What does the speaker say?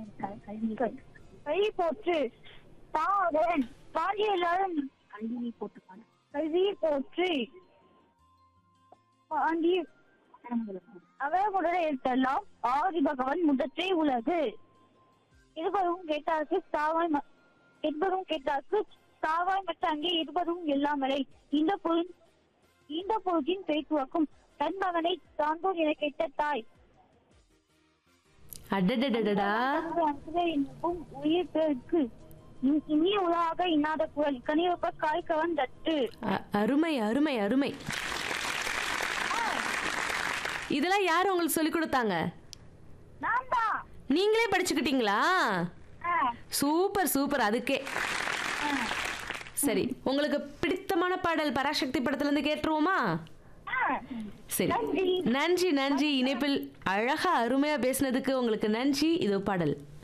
கல்வி போற்று தாவன் பாண்டிய எல்லாரும் கல்வி போட்டு கல்வி போற்று பாண்டி அவர்களுடன் எழுத்தெல்லாம் ஆதி பகவான் முதற்றே உலகு இருவரும் கேட்டார்க்கு தாவாய் ம- இருவரும் கேட்டார்க்கு தாவாய் மற்ற அங்கே இருவரும் எல்லாமலை இந்த பொருள் இந்த பொருளின் பேச்சுவாக்கும் தன் மகனை தாண்டோர் என கேட்ட தாய் அடடடடடா எனக்கும் உயிர் பிறருக்கு இ- இனிய உலகாக இன்னாத குரல் கனியொப்ப காய் கவன் தட்டு அ- அருமை அருமை அருமை இதெல்லாம் யார் உங்களுக்கு சொல்லி கொடுத்தாங்க நான் தான் நீங்களே படிச்சுக்கிட்டீங்களா ஆ, சூப்பர் சூப்பர் அதுக்கே ஆ. சரி உங்களுக்கு பிடித்தமான பாடல் பராசக்தி படத்துல இருந்து கேட்டுருவோமா ஆ. சரி நன்றி. நன்றி நன்றி இணைப்பில் அழகா அருமையா பேசினதுக்கு உங்களுக்கு நன்றி இதோ பாடல்